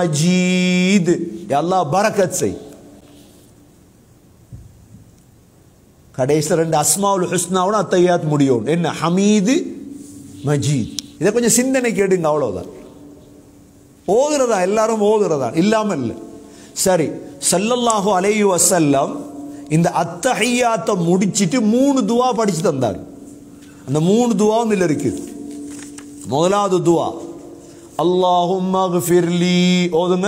மஜீத் அல்லாஹ் பரக்கத் செய் கடைசியில் ரெண்டு அஸ்மாவுல் ஹுஸ்னாவோட அத்தையாத் முடியும் என்ன ஹமீது மஜீத் இதை கொஞ்சம் சிந்தனை கேடுங்க அவ்வளவுதான் ஓதுறதா எல்லாரும் ஓதுறதா இல்லாம இல்லை சரி ஸல்லல்லாஹு அலைஹி வஸல்லம் இந்த அத்தஹியாத்தை முடிச்சிட்டு மூணு துவா படிச்சு தந்தார் அந்த மூணு துவாவும் இதுல இருக்கு முதலாவது துவா அல்லாஹும்ம ஃபிர்லி ஓதுங்க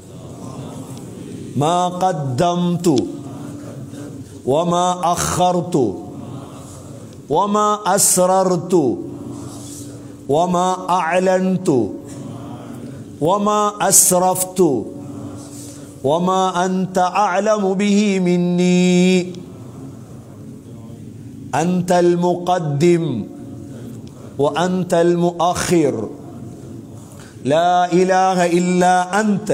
மா கத்தம்து وما أخرت وما أسررت وما أعلنت وما أسرفت وما أنت أعلم به مني أنت المقدم وأنت المؤخر لا إله إلا أنت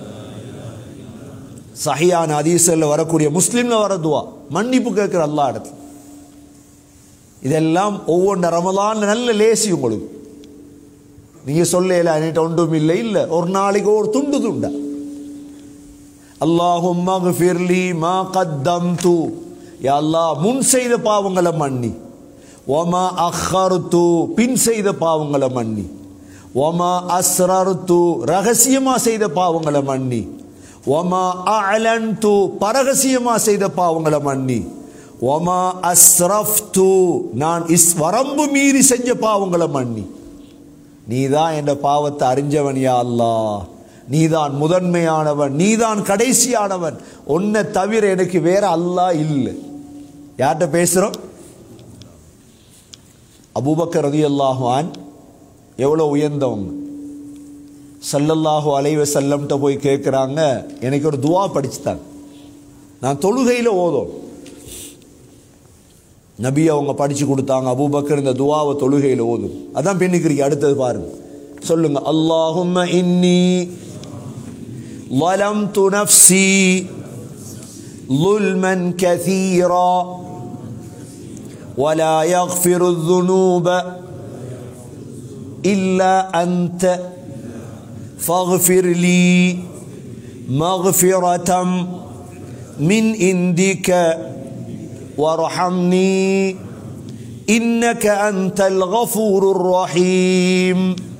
சஹியான ஹதீஸில் வரக்கூடிய முஸ்லீம்ல வர துவா மன்னிப்பு கேட்குற அல்லா இடத்துல இதெல்லாம் ஒவ்வொன்று ரமலான் நல்ல லேசி உங்களுக்கு நீங்க சொல்லல என்கிட்ட ஒன்றும் இல்லை இல்லை ஒரு நாளைக்கு ஒரு துண்டு துண்டா அல்லாஹும் மக்ஃபிர்லி மா கத்தம்து யா அல்லாஹ் முன் செய்த பாவங்களை மன்னி ஒமா அஹ்ஹர்து பின் செய்த பாவங்களை மன்னி ஒமா அஸ்ரர்து ரகசியமா செய்த பாவங்களை மன்னி ஒமா அலன்து பரகசியமா செய்த பாவங்களை மன்னி ஒமா அஸ்ரஃப்து நான் இஸ் வரம்பு மீறி செஞ்ச பாவங்களை மன்னி நீதான் என்ற பாவத்தை அறிஞ்சவன் யா அல்லாஹ் நீதான் முதன்மையானவன் நீதான் கடைசியானவன் உன்னை தவிர எனக்கு வேற அல்லாஹ் இல்லை யார்கிட்ட பேசுறோம் அபூபக்கர் ரதியல்லாஹு அன் எவ்வளோ உயர்ந்தவங்க சல்லல்லாஹு அலைவ செல்லம்கிட்ட போய் கேட்குறாங்க எனக்கு ஒரு துவா படிச்சுத்தாங்க நான் தொழுகையில் ஓதும் நபி அவங்க படிச்சு கொடுத்தாங்க அபூபக்கர் இந்த துவாவை தொழுகையில் ஓதும் அதான் பெண்ணுக்கிறீங்க அடுத்தது பாருங்க சொல்லுங்க அல்லாஹும்ம இன்னி ظلمت نفسي ظلما كثيرا ولا يغفر الذنوب إلا أنت فاغفر لي مغفرة من عندك وارحمني إنك أنت الغفور الرحيم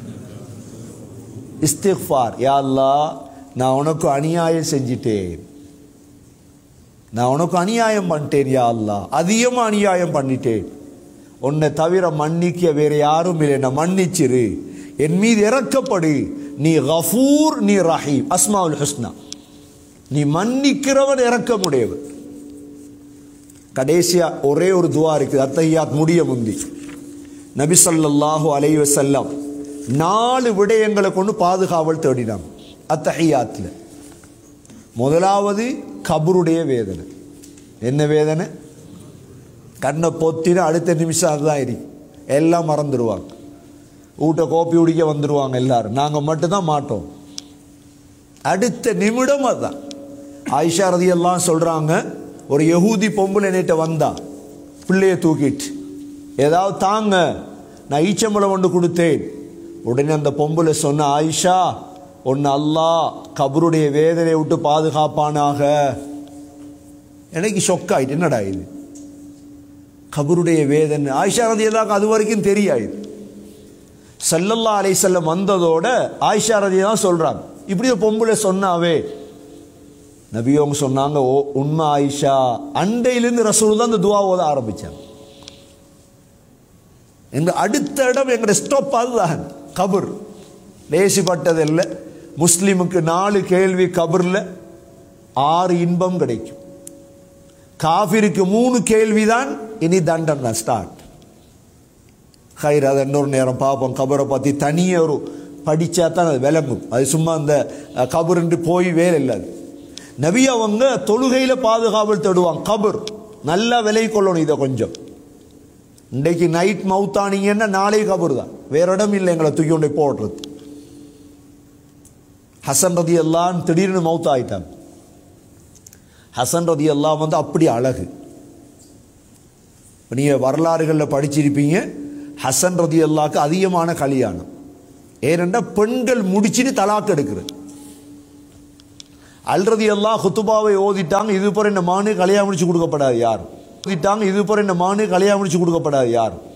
استغفار يا الله நான் உனக்கு அநியாயம் செஞ்சிட்டேன் நான் உனக்கு அநியாயம் பண்ணிட்டேன் யா அல்லாஹ் அதிகமாக அநியாயம் பண்ணிட்டேன் உன்னை தவிர மன்னிக்க வேற யாரும் இல்லை நான் மன்னிச்சிரு என் மீது இறக்கப்படு நீ கஃபூர் நீ ரஹீம் அஸ்மாவுல் ஹுஸ்னா நீ மன்னிக்கிறவன் இறக்கமுடையவன் கடைசியா ஒரே ஒரு துவா இருக்குது அத்தஹியாத் முடிய முந்தி நபி ஸல்லல்லாஹு அலைஹி வஸல்லம் நாலு விடயங்களை கொண்டு பாதுகாவல் தேடினாங்க அத்தஹியாத்தில் முதலாவது கபருடைய வேதனை என்ன வேதனை கண்ணை பொத்தின அடுத்த நிமிஷம் அதுதான் இருக்கு எல்லாம் மறந்துடுவாங்க வீட்டை கோப்பி குடிக்க வந்துடுவாங்க எல்லாரும் நாங்கள் மட்டும்தான் மாட்டோம் அடுத்த நிமிடம் அதுதான் ஆயிஷா ரதி எல்லாம் சொல்கிறாங்க ஒரு யகூதி பொம்பளை நேற்று வந்தா பிள்ளைய தூக்கிட்டு ஏதாவது தாங்க நான் ஈச்சம்பளம் ஒன்று கொடுத்தேன் உடனே அந்த பொம்பளை சொன்ன ஆயிஷா ஒன்று அல்லாஹ் கபருடைய வேதனையை விட்டு பாதுகாப்பானாக எனக்கு ஷொக் ஆயிட்டு என்னடா இது கபருடைய வேதனை ஆயிஷா ரதி எல்லாம் அது வரைக்கும் தெரியாது சல்லல்லா அலைசல்லம் வந்ததோட ஆயிஷா ரதி தான் சொல்றாங்க இப்படி ஒரு பொம்பளை சொன்னாவே நபி அவங்க சொன்னாங்க ஓ உண்மை ஆயிஷா அண்டையிலிருந்து ரசூல் தான் இந்த துவா ஓத ஆரம்பிச்சாங்க எங்க அடுத்த இடம் எங்களுடைய ஸ்டாப் அதுதான் கபர் லேசிப்பட்டது இல்லை முஸ்லிமுக்கு நாலு கேள்வி கபர்ல ஆறு இன்பம் கிடைக்கும் காஃபிருக்கு மூணு கேள்விதான் இனி தண்டம் தான் ஸ்டார்ட் ஹைர் அதை இன்னொரு நேரம் பார்ப்போம் கபரை பற்றி தனியே ஒரு படித்தா தான் அது விளங்கும் அது சும்மா அந்த கபருன்று போய் வேலை இல்லை அது நபி அவங்க தொழுகையில் பாதுகாவல் தேடுவாங்க கபர் நல்லா விலை கொள்ளணும் இதை கொஞ்சம் இன்றைக்கு நைட் மவுத்தானீங்கன்னா நாளை கபர் தான் வேற இடம் இல்லை எங்களை தூக்கி கொண்டு போடுறது ஹசன் ரதி எல்லாம் திடீர்னு மவுத் ஆயிட்டாங்க ஹசன் ரதி எல்லாம் வந்து அப்படி அழகு நீங்கள் வரலாறுகளில் படிச்சிருப்பீங்க ஹசன் ரதி அல்லாக்கு அதிகமான கல்யாணம் ஏனென்றால் பெண்கள் முடிச்சுட்டு தலாக்கு எடுக்கிறது அல்றது எல்லாம் ஹுத்துபாவை ஓதிட்டாங்க இது போற இந்த மானு கல்யாணம் முடிச்சு கொடுக்கப்படாது யார் ஓதிட்டாங்க இது போற இந்த மானு கல்யாணம் முடிச்சு கொடுக்கப்படாது யார்